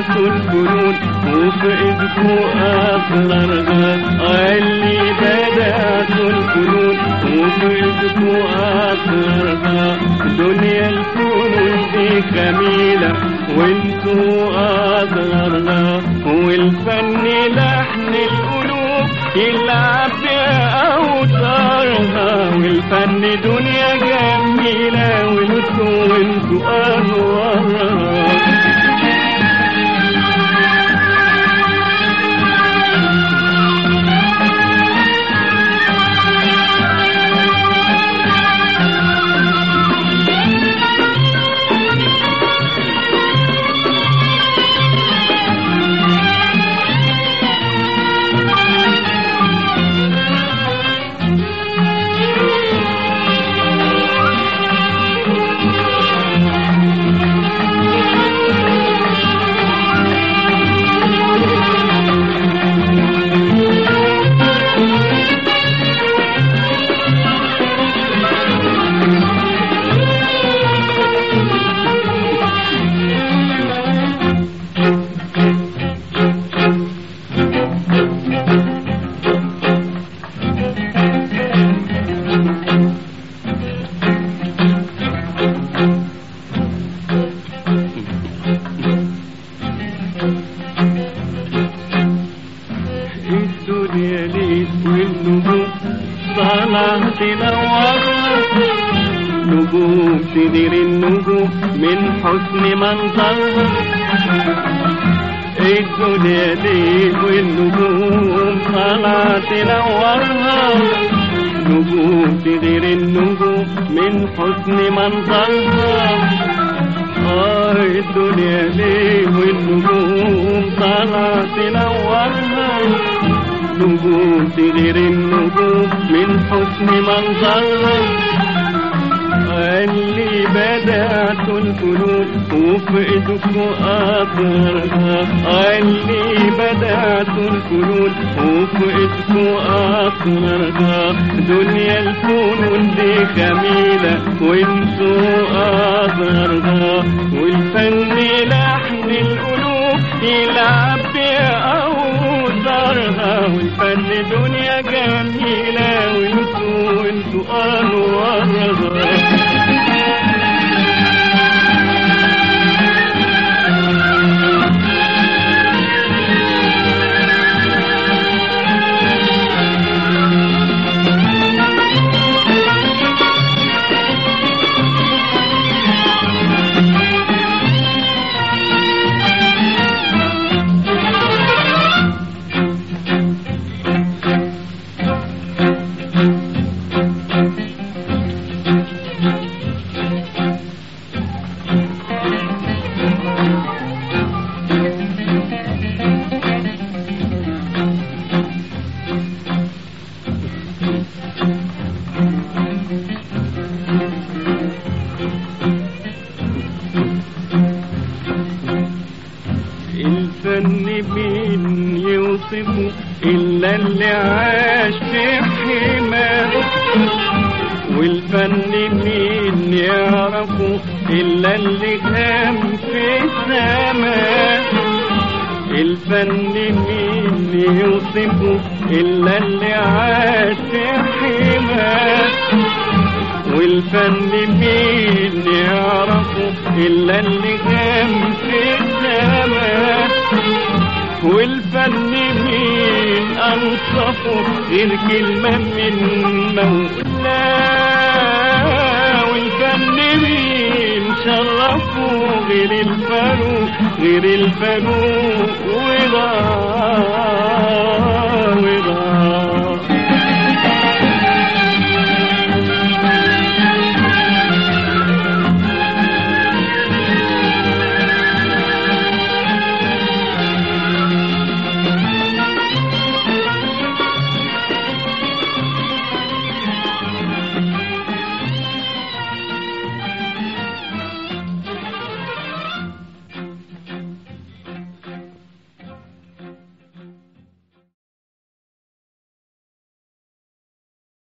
بدأت الفنون وفي ايدكوا اسرارها اللي بدأت الفنون وفي ايدكوا اسرارها دنيا الفنون دي جميلة وانتوا اسرارها والفن لحن القلوب يلعب بأوتارها والفن دنيا جميلة وانتوا وانتوا أنوارها الدنيا ليل والنجوم طالعة تنورها نجوم تدير النجوم من حسن منظرها الدنيا ليل والنجوم طالعة تنورها نجوم تدير النجوم من حسن منظرها آه الدنيا ليه والنجوم طالعة تنورها نجوم تغير النجوم من حسن منظرها اللي بدأت الفنون وفي ايدكوا اثرها اللي بدأت الفنون وفي ايدكوا اثرها دنيا الفنون دي جميلة وانتوا اثرها والفن لحن القلوب يلعب بأوزارها والفن دنيا جميلة وانتوا وانتوا انوارها الفن مين يوصفه إلا اللي عاش في حماه والفن مين يعرفه إلا اللي كان في السماء الفن مين يوصفه إلا اللي عاش في حماه والفن مين يعرفه إلا اللي كان في السماء والفن مين أنصفه غير كلمة من مولاه والفن مين شرفه غير الفاروق غير الفاروق وغاه وغاه